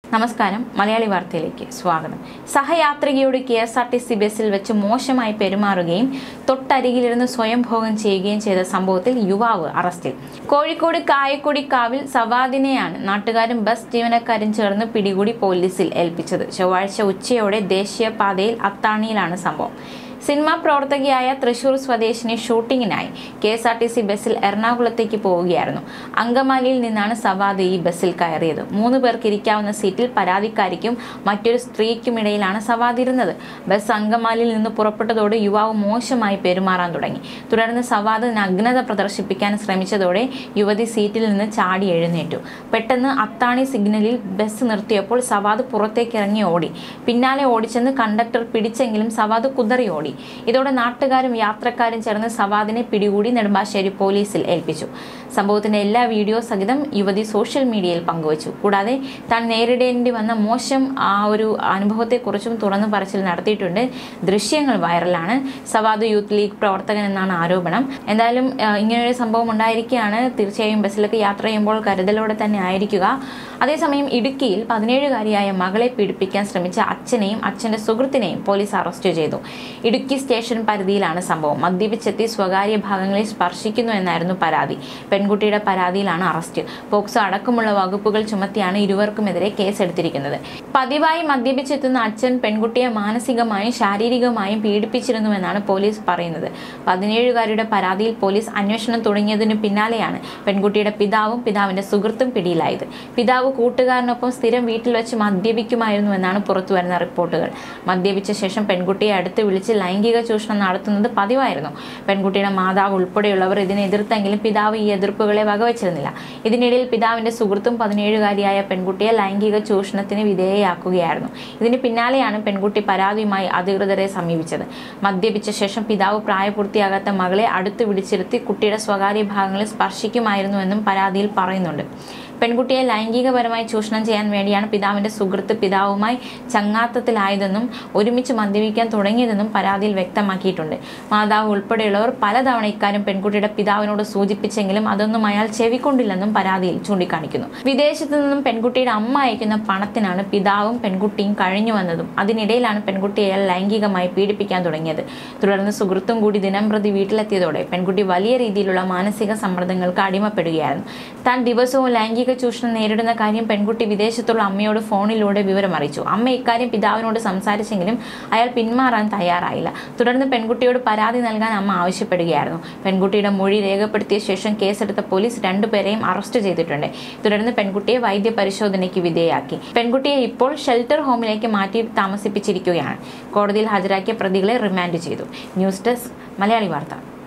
നമസ്കാരം മലയാളി വാർത്തയിലേക്ക് സ്വാഗതം സഹയാത്രികയോട് K S R T C ബസ്സിൽ വെച്ച് മോശമായി പെരുമാറുകയും തൊട്ടരികിലിരുന്ന് സ്വയം ഭോഗം ചെയ്യുകയും ചെയ്ത സംഭവത്തിൽ യുവാവ് അറസ്റ്റിൽ കോഴിക്കോട് കായക്കൊടി കാവിൽ സവാദിനെയാണ് നാട്ടുകാരും ബസ് ജീവനക്കാരും ചേർന്ന് പിടികൂടി പോലീസിൽ ഏൽപ്പിച്ചത് ചൊവ്വാഴ്ച ഉച്ചയോടെ ദേശീയപാതയിൽ അത്താണിയിലാണ് സംഭവം സിനിമാ പ്രവർത്തകയായ തൃശൂർ സ്വദേശിനി ഷൂട്ടിങ്ങിനായി K S R T C ബസ്സിൽ എറണാകുളത്തേക്ക് പോവുകയായിരുന്നു അങ്കമാലിയിൽ നിന്നാണ് സവാദ് ഈ ബസ്സിൽ കയറിയത് മൂന്ന് പേർക്ക് ഇരിക്കാവുന്ന സീറ്റിൽ പരാതിക്കാരിക്കും മറ്റൊരു സ്ത്രീക്കുമിടയിലാണ് സവാദ് ഇരുന്നത് ബസ് അങ്കമാലിയിൽ നിന്ന് പുറപ്പെട്ടതോടെ യുവാവ് മോശമായി പെരുമാറാൻ തുടങ്ങി തുടർന്ന് സവാദ് നഗ്നത പ്രദർശിപ്പിക്കാൻ ശ്രമിച്ചതോടെ യുവതി സീറ്റിൽ നിന്ന് ചാടി എഴുന്നേറ്റു പെട്ടെന്ന് അത്താണി സിഗ്നലിൽ ബസ് നിർത്തിയപ്പോൾ സവാദ് പുറത്തേക്ക് ഇറങ്ങി ഓടി പിന്നാലെ ഓടിച്ചെന്ന് കണ്ടക്ടർ പിടിച്ചെങ്കിലും സവാദ് കുതറി ഓടി ഇതോടെ നാട്ടുകാരും യാത്രക്കാരും ചേർന്ന് സവാദിനെ പിടികൂടി നെടുമ്പാശ്ശേരി പോലീസിൽ ഏൽപ്പിച്ചു സംഭവത്തിന്റെ എല്ലാ വീഡിയോ സഹിതം യുവതി സോഷ്യൽ മീഡിയയിൽ പങ്കുവച്ചു കൂടാതെ താൻ നേരിടേണ്ടി വന്ന മോശം ആ ഒരു അനുഭവത്തെക്കുറിച്ചും തുറന്നു പറച്ചിൽ നടത്തിയിട്ടുണ്ട് ദൃശ്യങ്ങൾ വൈറലാണ് സവാദ് യൂത്ത് ലീഗ് പ്രവർത്തകൻ എന്നാണ് ആരോപണം എന്തായാലും ആ, ഇങ്ങനെയൊരു സംഭവം ഉണ്ടായിരിക്കുകയാണ് തീർച്ചയായും ബസ്സിലൊക്കെ യാത്ര ചെയ്യുമ്പോൾ കരുതലോടെ തന്നെ ആയിരിക്കുക അതേസമയം ഇടുക്കിയിൽ പതിനേഴുകാരിയായ മകളെ പീഡിപ്പിക്കാൻ ശ്രമിച്ച അച്ഛനെയും അച്ഛന്റെ സുഹൃത്തിനെയും പോലീസ് അറസ്റ്റ് ചെയ്തു ഇടുക്കി സ്റ്റേഷൻ പരിധിയിലാണ് സംഭവം മദ്യപിച്ചെത്തി സ്വകാര്യ ഭാഗങ്ങളിൽ സ്പർശിക്കുന്നു എന്നായിരുന്നു പരാതി പെൺകുട്ടിയുടെ പരാതിയിലാണ് അറസ്റ്റ് പോക്സോ അടക്കമുള്ള വകുപ്പുകൾ ചുമത്തിയാണ് ഇരുവർക്കുമെതിരെ കേസെടുത്തിരിക്കുന്നത് പതിവായി മദ്യപിച്ചെത്തുന്ന അച്ഛൻ പെൺകുട്ടിയെ മാനസികമായും ശാരീരികമായും പീഡിപ്പിച്ചിരുന്നുവെന്നാണ് പോലീസ് പറയുന്നത് പതിനേഴുകാരുടെ പരാതിയിൽ പോലീസ് അന്വേഷണം തുടങ്ങിയതിനു പിന്നാലെയാണ് പെൺകുട്ടിയുടെ പിതാവും പിതാവിന്റെ സുഹൃത്തും പിടിയിലായത് പിതാവ് കൂട്ടുകാരനൊപ്പം സ്ഥിരം വീട്ടിൽ വെച്ച് മദ്യപിക്കുമായിരുന്നുവെന്നാണ് പുറത്തുവരുന്ന റിപ്പോർട്ടുകൾ മദ്യപിച്ച ശേഷം പെൺകുട്ടിയെ അടുത്ത് വിളിച്ച് ലൈംഗിക ചൂഷണം നടത്തുന്നത് പതിവായിരുന്നു പെൺകുട്ടിയുടെ മാതാവ് ഉൾപ്പെടെയുള്ളവർ ഇതിനെ എതിർത്തെങ്കിലും പിതാവ് ഈ എതിർപ്പുകളെ വകവച്ചിരുന്നില്ല ഇതിനിടയിൽ പിതാവിന്റെ സുഹൃത്തും പതിനേഴുകാരിയായ പെൺകുട്ടിയെ ലൈംഗിക ചൂഷണത്തിന് വിധേയയാക്കുകയായിരുന്നു ഇതിന് പിന്നാലെയാണ് പെൺകുട്ടി പരാതിയുമായി അധികൃതരെ സമീപിച്ചത് മദ്യപിച്ച ശേഷം പിതാവ് പ്രായപൂർത്തിയാകാത്ത മകളെ അടുത്ത് വിളിച്ചിരുത്തി കുട്ടിയുടെ സ്വകാര്യ ഭാഗങ്ങളിൽ സ്പർശിക്കുമായിരുന്നുവെന്നും പരാതിയിൽ പറയുന്നുണ്ട് പെൺകുട്ടിയെ ലൈംഗികപരമായി ചൂഷണം ചെയ്യാൻ വേണ്ടിയാണ് പിതാവിന്റെ സുഹൃത്ത് പിതാവുമായി ചങ്ങാത്തത്തിലായതെന്നും ഒരുമിച്ച് മദ്യപിക്കാൻ തുടങ്ങിയതെന്നും പരാതിയിൽ വ്യക്തമാക്കിയിട്ടുണ്ട് മാതാവ് ഉൾപ്പെടെയുള്ളവർ പലതവണ ഇക്കാര്യം പെൺകുട്ടിയുടെ പിതാവിനോട് സൂചിപ്പിച്ചെങ്കിലും അതൊന്നും അയാൾ ചെവിക്കൊണ്ടില്ലെന്നും പരാതിയിൽ ചൂണ്ടിക്കാണിക്കുന്നു വിദേശത്തു നിന്നും പെൺകുട്ടിയുടെ അമ്മ അയക്കുന്ന പണത്തിനാണ് പിതാവും പെൺകുട്ടിയും കഴിഞ്ഞു വന്നതും അതിനിടയിലാണ് പെൺകുട്ടിയെ അയാൾ ലൈംഗികമായി പീഡിപ്പിക്കാൻ തുടങ്ങിയത് തുടർന്ന് സുഹൃത്തും കൂടി ദിനംപ്രതി വീട്ടിലെത്തിയതോടെ പെൺകുട്ടി വലിയ രീതിയിലുള്ള മാനസിക സമ്മർദ്ദങ്ങൾക്ക് അടിമപ്പെടുകയായിരുന്നു താൻ ദിവസവും ലൈംഗിക ചൂഷണം നേരിടുന്ന കാര്യം പെൺകുട്ടി വിദേശത്തുള്ള അമ്മയോട് ഫോണിലൂടെ വിവരം അറിയിച്ചു അമ്മ ഇക്കാര്യം പിതാവിനോട് സംസാരിച്ചെങ്കിലും അയാൾ പിന്മാറാൻ തയ്യാറായില്ല തുടർന്ന് പെൺകുട്ടിയോട് പരാതി നൽകാൻ അമ്മ ആവശ്യപ്പെടുകയായിരുന്നു പെൺകുട്ടിയുടെ മൊഴി രേഖപ്പെടുത്തിയ ശേഷം കേസെടുത്ത പോലീസ് രണ്ടുപേരെയും അറസ്റ്റ് ചെയ്തിട്ടുണ്ട് തുടർന്ന് പെൺകുട്ടിയെ വൈദ്യ പരിശോധനയ്ക്ക് വിധേയമാക്കി പെൺകുട്ടിയെ ഇപ്പോൾ ഷെൽട്ടർ ഹോമിലേക്ക് മാറ്റി താമസിപ്പിച്ചിരിക്കുകയാണ് കോടതിയിൽ ഹാജരാക്കിയ പ്രതികളെ റിമാൻഡ് ചെയ്തു ന്യൂസ് ഡെസ്ക് മലയാളി വാർത്ത